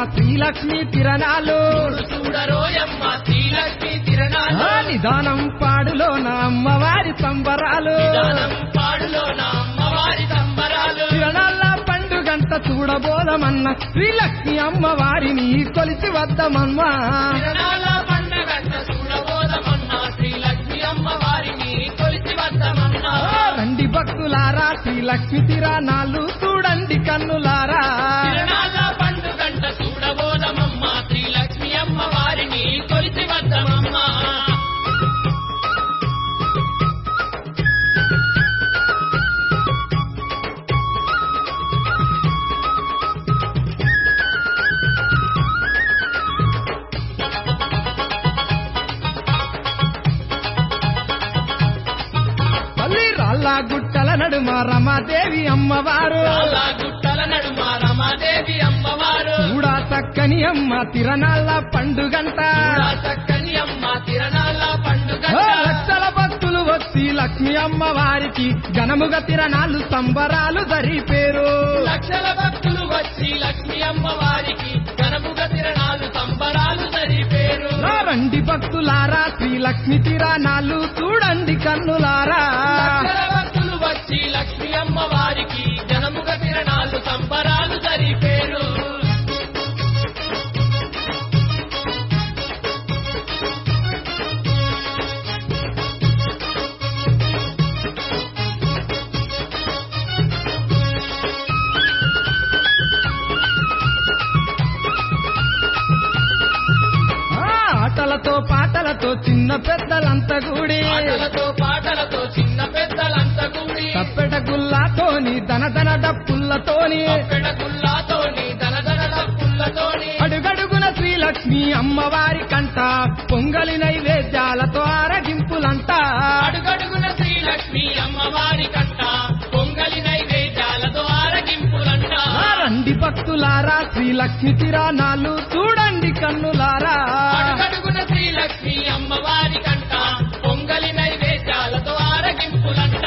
శ్రీలక్ష్మి తిరణాలు చూడరోయమ్మ శ్రీలక్ష్మి తిరణాలు ఆ నిదానం పాడులోన అమ్మవారి సంబరాలు దానం పాడులో నా అమ్మవారి సంబరాలు తిరణాల పండుగంట చూడబోదమన్న శ్రీలక్ష్మి అమ్మవారిని కొలిసి వద్దమమ్మా తిరణాల పండగంట చూడబోదమన్నా శ్రీలక్ష్మి అమ్మవారిని కొలిసి వద్దమన్నా ఆ రండి భక్తులారా శ్రీలక్ష్మి తిరణాలు చూడండి కన్నులారా తిరణాల పండుగంట చూడబోదమమ్మ శ్రీలక్ష్మి అమ్మవారిని కొలిసి వద్దమమ్మా తల్లి రాళ్ళ గుట్టల నడుమ రమాదేవి అమ్మవారు చాలా గుట్టల నడుమ రమాదేవి అమ్మవారు కూడా చక్కని అమ్మ తిరణాల పండుగంట చూడా చక్కని అమ్మ తిరణాల పండుగ ఓ లక్షల భక్తులు వచ్చి లక్ష్మి అమ్మవారికి ఘనముగ తిరణాలు సంబరాలు జరిపేరు లక్షల భక్తులు వచ్చి లక్ష్మి అమ్మవారికి ఘనముగ తిరణాలు సంబరాలు జరిపేరు ఆ రండి భక్తులారా శ్రీ లక్ష్మి తిరణాలు చూడండి కన్నులారా లక్షల భక్తులు వచ్చి లక్ష్మి అమ్మవారికి ఘనముగ తిరణాలు సంబరాలు జరిపేరు ఆ ఆటలతో పాటలతో చిన్న పెద్దలంతా కూడి ఆటలతో పాటలతో చిన్న పెద్దలంతా కూడి తప్పెట గుల్లాతోని ధన ధన డప్పుల్లతోని తప్పెట గుల్లాతోని దనదన డప్పులతోని అడుగడుగున శ్రీలక్ష్మి అమ్మవారి కంట పొంగలి నైవేద్యాలతో ఆరగింపులంట అడుగడుగున శ్రీలక్ష్మి అమ్మవారి కంట పొంగలి నైవేద్యాలతో ఆరగింపులంట ఆ రండి భక్తులారా శ్రీలక్ష్మి తిరానాలు చూడండి కన్నులారా అడుగడుగున శ్రీలక్ష్మి అమ్మవారి కంట పొంగలి నైవేద్యాలతో ఆరగింపులంట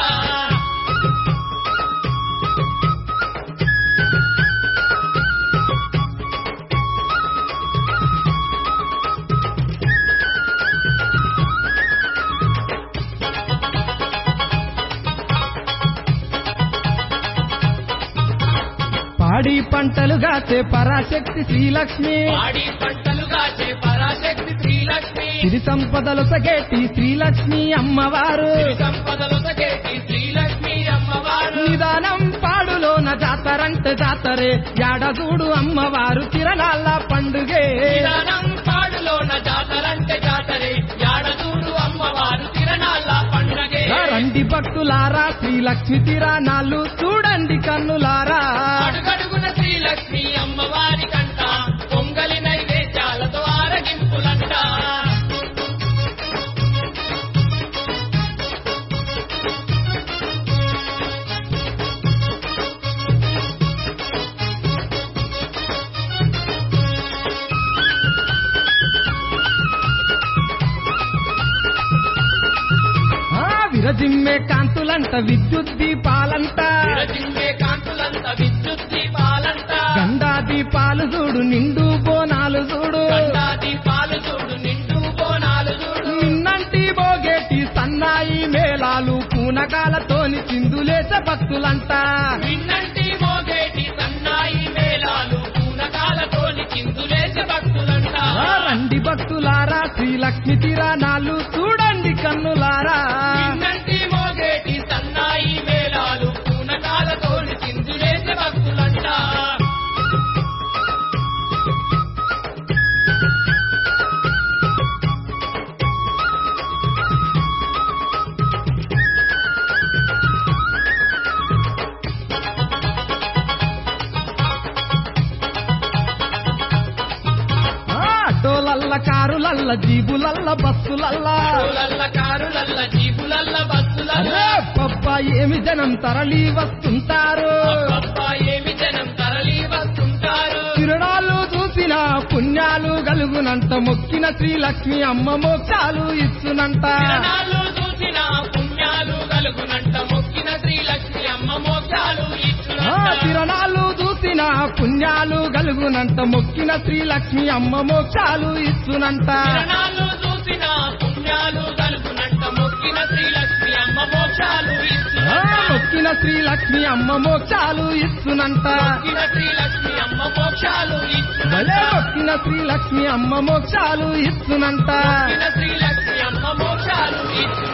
పాడి పంటలు గాచే పరాశక్తి శ్రీలక్ష్మి పాడి పంటలుగా చే పరాశక్తి శ్రీలక్ష్మి సిరి సంపదలు సగేటి శ్రీలక్ష్మి అమ్మవారు సిరి సంపదలు సగేటి శ్రీలక్ష్మి అమ్మవారు నిదానం పాడులోన జాతరంటే జాతరే యాడజూడు అమ్మవారు తిరణాల పండుగే నిదానం పాడులోన జాతరంటే జాతరే యాడదూడు అమ్మవారు తిరణాల పండగే ఆ రండి భక్తులారా శ్రీలక్ష్మి తిరానాలు చూడండి కన్నులారా అడుగడుగున శ్రీలక్ష్మి అమ్మవారి కంట పొంగలి నైవేద్యాలతో ఆరగింపులంట ఆ విరజిమ్మే కాంతులంట విద్యుత్ దీపాలంట విరజిమ్మే కాంతులంత విద్యుత్ దీపాలంట గండా దీపాలు చూడు నిండు బోనాలు చూడు గండా దీపాలు చూడు నిండు బోనాలు చూడు నిన్నంటి బోగేటి సన్నాయి మేళాలు పూనకాలతోని చిందులేస భక్తులంట విన్నంటి మోగేటి సన్నాయి మేళాలు పూనకాలతోని చిందులేసే భక్తులంట ఆ రండి భక్తులారా శ్రీలక్ష్మి తిరానాలు చూడండి కన్నులారా విన్నంటి మోగేటి సన్నాయి మేళాలు పూనకాలతోని చిందులేసే భక్తులంట ఆ ఆటోలల్ల కారులల్ల జీబులల్ల బస్సులల్ల కారులల్ల కారులల్ల జీపులల్ల బస్సులల్ల అరే పబ్బా ఏమి జనం తరలి వస్తుంటారు అబ్బబ్బా ఏమి జనం తరలి వస్తుంటారు తిరుడాలు చూసిన పుణ్యాలు గలుగునంట మొక్కిన శ్రీలక్ష్మి అమ్మ మోక్షాలు ఇచ్చునంట కిరణాలు చూసిన పుణ్యాలు కలుగునంట మొక్కిన శ్రీలక్ష్మి అమ్మ మోక్షాలు ఆ ఇచ్చునంట తిరణాలు చూసిన చూసిన పుణ్యాలు గలుగునంట మొక్కిన శ్రీలక్ష్మి అమ్మ మోక్షాలు ఇస్తునంట కిరణాలు చూసిన పుణ్యాలు కలుగునంట మొక్కిన శ్రీలక్ష్మి అమ్మ మోక్షాలు ఆ, ఇస్తున్నట్ట మొక్కిన శ్రీలక్ష్మి అమ్మ మోక్షాలు ఇస్తునంట మొక్కిన శ్రీలక్ష్మి అమ్మ మోక్షాలు భలే ఇస్తున్నట్ట మొక్కిన శ్రీలక్ష్మి అమ్మ మోక్షాలు ఇస్తునంట మొక్కిన శ్రీలక్ష్మి అమ్మ మోక్షాలు ఇస్తున్నట్ట